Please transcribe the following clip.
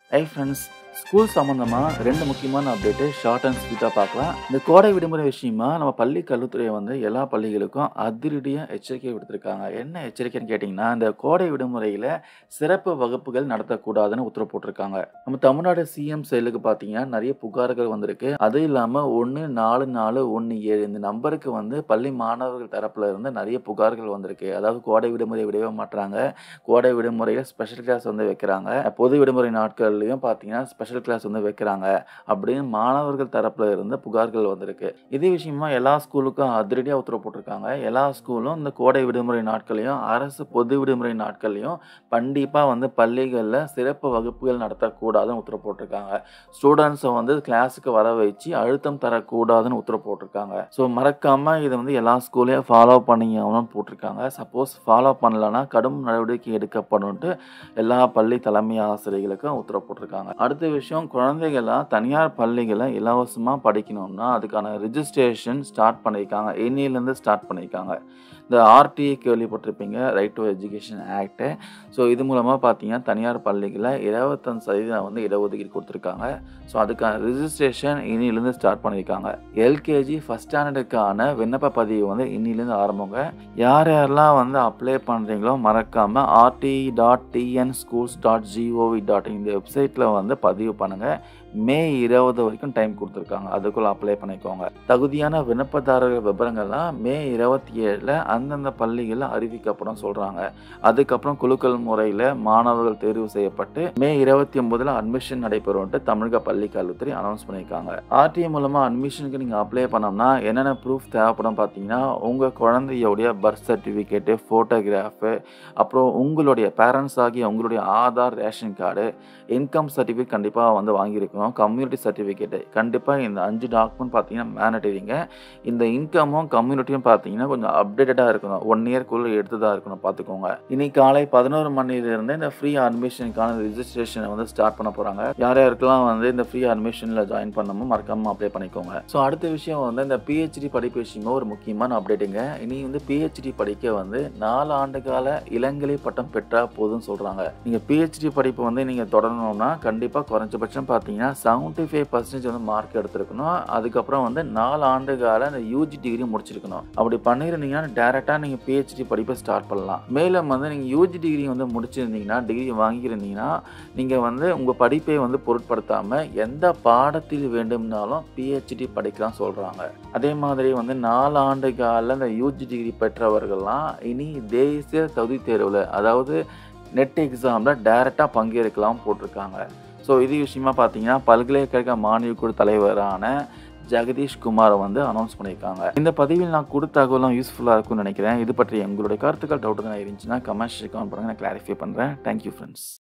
hi friends school சம்மந்தமாக ரெண்டு முக்கியமான அப்டேட்டு ஷார்ட் அண்ட் ஸ்வீட்டாக பார்க்கலாம் இந்த கோடை விடுமுறை விஷயமா நம்ம பள்ளி கல்வித்துறை வந்து எல்லா பள்ளிகளுக்கும் அதிரடியாக எச்சரிக்கை விடுத்திருக்காங்க என்ன எச்சரிக்கைன்னு கேட்டிங்கன்னா இந்த கோடை விடுமுறையில் சிறப்பு வகுப்புகள் நடத்தக்கூடாதுன்னு உத்தரவு போட்டிருக்காங்க நம்ம தமிழ்நாடு சிஎம் செயலுக்கு பார்த்தீங்கன்னா நிறைய புகார்கள் வந்திருக்கு அது இல்லாமல் ஒன்று நாலு நாலு ஒன்று ஏழு இந்த நம்பருக்கு வந்து பள்ளி மாணவர்கள் தரப்புல இருந்து நிறைய புகார்கள் வந்திருக்கு அதாவது கோடை விடுமுறை விடவே மாட்டுறாங்க கோடை விடுமுறையில் ஸ்பெஷல் கிளாஸ் வந்து வைக்கிறாங்க பொது விடுமுறை நாட்கள்லையும் பார்த்தீங்கன்னா ஸ்பெஷல் கிளாஸ் வந்து வைக்கிறாங்க அப்படின்னு மாணவர்கள் தரப்புல இருந்து புகார்கள் வந்திருக்கு இதே விஷயமா எல்லா ஸ்கூலுக்கும் அதிரடியாக உத்தரவு போட்டிருக்காங்க எல்லா ஸ்கூலும் இந்த கோடை விடுமுறை நாட்களையும் அரசு பொது விடுமுறை நாட்கள்லையும் கண்டிப்பாக வந்து பள்ளிகளில் சிறப்பு வகுப்புகள் நடத்தக்கூடாதுன்னு உத்தரவு போட்டிருக்காங்க ஸ்டூடெண்ட்ஸை வந்து கிளாஸுக்கு வர வச்சு அழுத்தம் தரக்கூடாதுன்னு உத்தரவு போட்டிருக்காங்க ஸோ மறக்காமல் இதை வந்து எல்லா ஸ்கூல்லையும் ஃபாலோ பண்ணியாகணும்னு போட்டிருக்காங்க சப்போஸ் ஃபாலோ பண்ணலன்னா கடும் நடவடிக்கை எடுக்கப்படும்ட்டு எல்லா பள்ளி தலைமை ஆசிரியர்களுக்கும் உத்தரவு போட்டிருக்காங்க அடுத்த விஷயம் குழந்தைகள்லாம் தனியார் பள்ளிகளை இலவசமாக படிக்கணும்னா அதுக்கான ரிஜிஸ்ட்ரேஷன் ஸ்டார்ட் பண்ணியிருக்காங்க இன்னிலேருந்து ஸ்டார்ட் பண்ணியிருக்காங்க இந்த ஆர்டிஏ கேள்விப்பட்டிருப்பீங்க right to education act so இது மூலமாக பார்த்தீங்கன்னா தனியார் பள்ளிகளில் இருபத்தஞ்சு சதவீதம் வந்து இடஒதுக்கீடு கொடுத்துருக்காங்க ஸோ அதுக்கான ரிஜிஸ்ட்ரேஷன் இன்னிலேருந்து ஸ்டார்ட் பண்ணியிருக்காங்க எல்கேஜி ஃபஸ்ட் ஸ்டாண்டர்டுக்கான விண்ணப்ப பதிவு வந்து இன்னிலேருந்து ஆரம்பங்க யார் யாரெல்லாம் வந்து அப்ளை பண்ணுறீங்களோ மறக்காமல் RT dot TN schools dot gov dot இந்த வெப்சைட்டில் வந்து பதிவு பண்ணுங்கள் மே இருபது வரைக்கும் டைம் கொடுத்துருக்காங்க அதுக்குள்ளே அப்ளை பண்ணிக்கோங்க தகுதியான விண்ணப்பதாரர்கள் விவரங்கள்லாம் மே இருபத்தி ஏழில் அந்தந்த பள்ளிகளில் அறிவிக்கப்படும் சொல்கிறாங்க அதுக்கப்புறம் குலுக்கல் முறையில் மாணவர்கள் தேர்வு செய்யப்பட்டு மே இருபத்தி ஒன்பதில் அட்மிஷன் நடைபெறும்ட்டு தமிழக பள்ளி கல்வித்துறை அனௌன்ஸ் பண்ணியிருக்காங்க ஆர்டிஐ மூலமாக அட்மிஷனுக்கு நீங்கள் அப்ளை பண்ணோம்னா என்னென்ன ப்ரூஃப் தேவைப்படும் பார்த்தீங்கன்னா உங்கள் குழந்தையோடைய பர்த் சர்டிஃபிகேட்டு ஃபோட்டோகிராஃபு அப்புறம் உங்களுடைய பேரண்ட்ஸ் ஆகிய உங்களுடைய Aadhaar ration card income certificate கண்டிப்பாக வந்து வாங்கியிருக்கணும் கம்யூனிட்டி சர்டிஃபிகேட்டு கண்டிப்பாக இந்த அஞ்சு டாக்குமெண்ட் பார்த்தீங்கன்னா மேனட்டரிங்க இந்த இன்கமும் கம்யூனிட்டியும் பார்த்தீங்கன்னா கொஞ்சம் அப்டேட்டடாக இருக்கணும் ஒன் இயர்க்குள்ளே எடுத்ததாக இருக்கணும் பார்த்துக்கோங்க இன்னைக்கு காலை பதினோரு மணிலேருந்து இந்த ஃப்ரீ அட்மிஷனுக்கான ரிஜிஸ்ட்ரேஷனை வந்து ஸ்டார்ட் பண்ண போகிறாங்க யார் யாருக்கெல்லாம் வந்து இந்த ஃப்ரீ அட்மிஷனில் ஜாயின் பண்ணமோ மறக்காமல் அப்ளை பண்ணிக்கோங்க ஸோ அடுத்த விஷயம் வந்து இந்த பிஹெச்டி படிப்பு விஷயமா ஒரு முக்கியமான அப்டேட்டுங்க இனி வந்து பிஹெச்டி படிக்க வந்து நாலு ஆண்டு கால இளங்கலை பட்டம் பெற்றால் போதும்னு சொல்கிறாங்க நீங்கள் பிஹெச்டி படிப்பு வந்து நீங்கள் தொடரணும்னா கண்டிப்பாக குறைஞ்சபட்சம் பார்த்தீங்கன்னா செவன்ட்டி ஃபைவ் பர்சன்டேஜ் வந்து மார்க் எடுத்திருக்கணும் அதுக்கப்புறம் வந்து நாலு ஆண்டு கால அந்த யூஜி டிகிரி முடிச்சிருக்கணும் அப்படி பண்ணியிருந்தீங்கன்னா டேரெக்டாக நீங்கள் பிஹெச்டி படிப்பை ஸ்டார்ட் பண்ணலாம் மேலும் வந்து நீங்கள் யூஜி டிகிரி வந்து முடிச்சிருந்தீங்கன்னா டிகிரி வாங்கியிருந்தீங்கன்னா நீங்கள் வந்து உங்கள் படிப்பை வந்து பொருட்படுத்தாமல் எந்த பாடத்தில் வேண்டும்னாலும் பிஹெச்டி படிக்கலாம் சொல்கிறாங்க அதே மாதிரி வந்து நாலு ஆண்டு கால இந்த யூஜி டிகிரி பெற்றவர்கள்லாம் இனி தேசிய தகுதி தேர்வில் அதாவது நெட் எக்ஸாமில் டைரெக்டாக பங்கேற்கலாம் போட்டிருக்காங்க ஸோ இது விஷயமா பார்த்தீங்கன்னா பல்கலைக்கழக மாணவி குழு தலைவரான ஜெகதீஷ் குமாரை வந்து அனௌன்ஸ் பண்ணியிருக்காங்க இந்த பதிவில் நான் கொடுத்த தகவலாம் யூஸ்ஃபுல்லாக இருக்கும்னு நினைக்கிறேன் இது பற்றி உங்களுடைய கருத்துக்கள் டவுட் தான் இருந்துச்சுன்னா கமெண்ட்ஸ் கமெண்ட் பண்ணுங்கள் நான் கிளாரிஃபை பண்ணுறேன் தேங்க்யூ ஃப்ரெண்ட்ஸ்